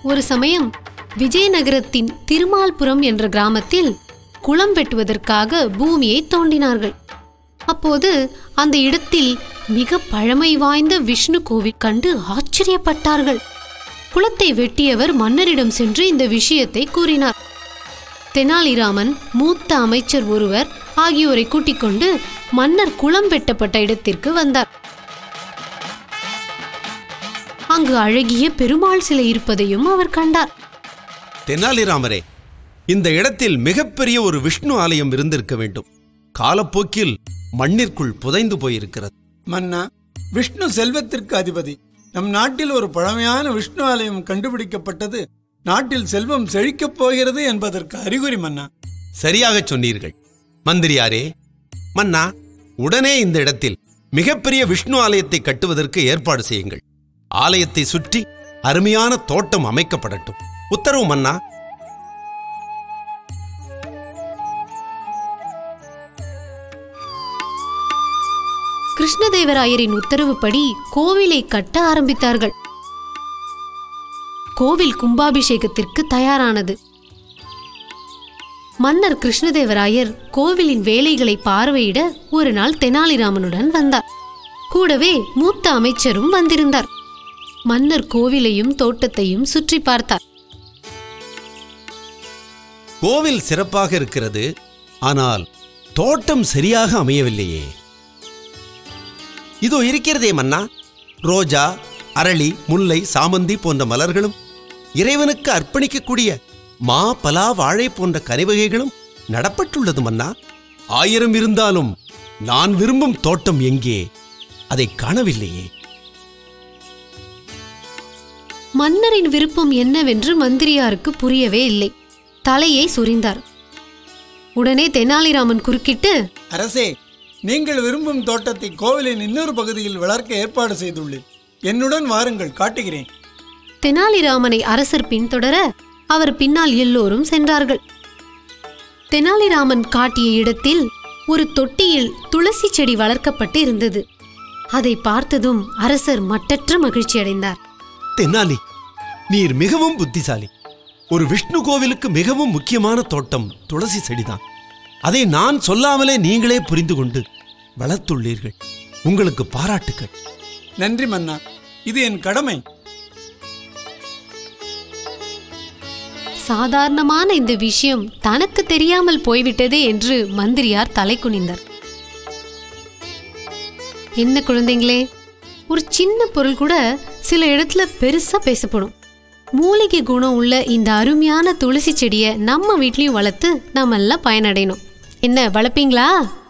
ஒரு சமயம் விஜயநகரத்தின் திருமால்புரம் என்ற கிராமத்தில் குளம் வெட்டுவதற்காக பூமியை தோண்டினார்கள் அப்போது அந்த இடத்தில் மிக பழமை வாய்ந்த விஷ்ணு கோவில் கண்டு ஆச்சரியப்பட்டார்கள் குளத்தை வெட்டியவர் மன்னரிடம் சென்று இந்த விஷயத்தை கூறினார் தெனாலிராமன் மூத்த அமைச்சர் ஒருவர் ஆகியோரை கூட்டிக் கொண்டு மன்னர் குளம் வெட்டப்பட்ட இடத்திற்கு வந்தார் அங்கு அழகிய பெருமாள் சிலை இருப்பதையும் அவர் கண்டார் தெனாலிராமரே இந்த இடத்தில் மிகப்பெரிய ஒரு விஷ்ணு ஆலயம் இருந்திருக்க வேண்டும் காலப்போக்கில் மண்ணிற்குள் புதைந்து போயிருக்கிறது மன்னா விஷ்ணு செல்வத்திற்கு அதிபதி நம் நாட்டில் ஒரு பழமையான விஷ்ணு ஆலயம் கண்டுபிடிக்கப்பட்டது நாட்டில் செல்வம் செழிக்கப் போகிறது என்பதற்கு அறிகுறி மன்னா சரியாகச் சொன்னீர்கள் மந்திரியாரே மன்னா உடனே இந்த இடத்தில் மிகப்பெரிய விஷ்ணு ஆலயத்தை கட்டுவதற்கு ஏற்பாடு செய்யுங்கள் ஆலயத்தை சுற்றி அருமையான தோட்டம் அமைக்கப்படட்டும் உத்தரவு மன்னா கிருஷ்ணதேவராயரின் உத்தரவுப்படி கோவிலை கட்ட ஆரம்பித்தார்கள் கோவில் கும்பாபிஷேகத்திற்கு தயாரானது மன்னர் கிருஷ்ணதேவராயர் கோவிலின் வேலைகளை பார்வையிட ஒரு நாள் தெனாலிராமனுடன் வந்தார் கூடவே மூத்த அமைச்சரும் வந்திருந்தார் மன்னர் கோவிலையும் தோட்டத்தையும் சுற்றி பார்த்தார் கோவில் சிறப்பாக இருக்கிறது ஆனால் தோட்டம் சரியாக அமையவில்லையே இதோ இருக்கிறதே மன்னா ரோஜா அரளி முல்லை சாமந்தி போன்ற மலர்களும் இறைவனுக்கு அர்ப்பணிக்கக்கூடிய மா பலா வாழை போன்ற கனிவகைகளும் நடப்பட்டுள்ளது மன்னா ஆயிரம் இருந்தாலும் நான் விரும்பும் தோட்டம் எங்கே அதை காணவில்லையே மன்னரின் விருப்பம் என்னவென்று மந்திரியாருக்கு புரியவே இல்லை தலையை சொரிந்தார் உடனே தெனாலிராமன் குறுக்கிட்டு அரசே நீங்கள் விரும்பும் தோட்டத்தை கோவிலின் இன்னொரு பகுதியில் வளர்க்க ஏற்பாடு செய்துள்ளேன் என்னுடன் வாருங்கள் காட்டுகிறேன் தெனாலிராமனை அரசர் பின்தொடர அவர் பின்னால் எல்லோரும் சென்றார்கள் தெனாலிராமன் காட்டிய இடத்தில் ஒரு தொட்டியில் துளசி செடி வளர்க்கப்பட்டு இருந்தது அதை பார்த்ததும் அரசர் மட்டற்ற மகிழ்ச்சி அடைந்தார் தென்னாலி நீர் மிகவும் புத்திசாலி ஒரு விஷ்ணு கோவிலுக்கு மிகவும் முக்கியமான தோட்டம் துளசி செடிதான் அதை நான் சொல்லாமலே நீங்களே புரிந்து கொண்டு வளர்த்துள்ளீர்கள் உங்களுக்கு பாராட்டுக்கள் நன்றி மன்னா இது என் கடமை சாதாரணமான இந்த விஷயம் தனக்கு தெரியாமல் போய்விட்டதே என்று மந்திரியார் தலை குனிந்தார் என்ன குழந்தைங்களே ஒரு சின்ன பொருள் கூட சில இடத்துல பெருசா பேசப்படும் மூலிகை குணம் உள்ள இந்த அருமையான துளசி செடியை நம்ம வீட்லயும் வளர்த்து நாம எல்லாம் பயனடையணும் என்ன வளர்ப்பீங்களா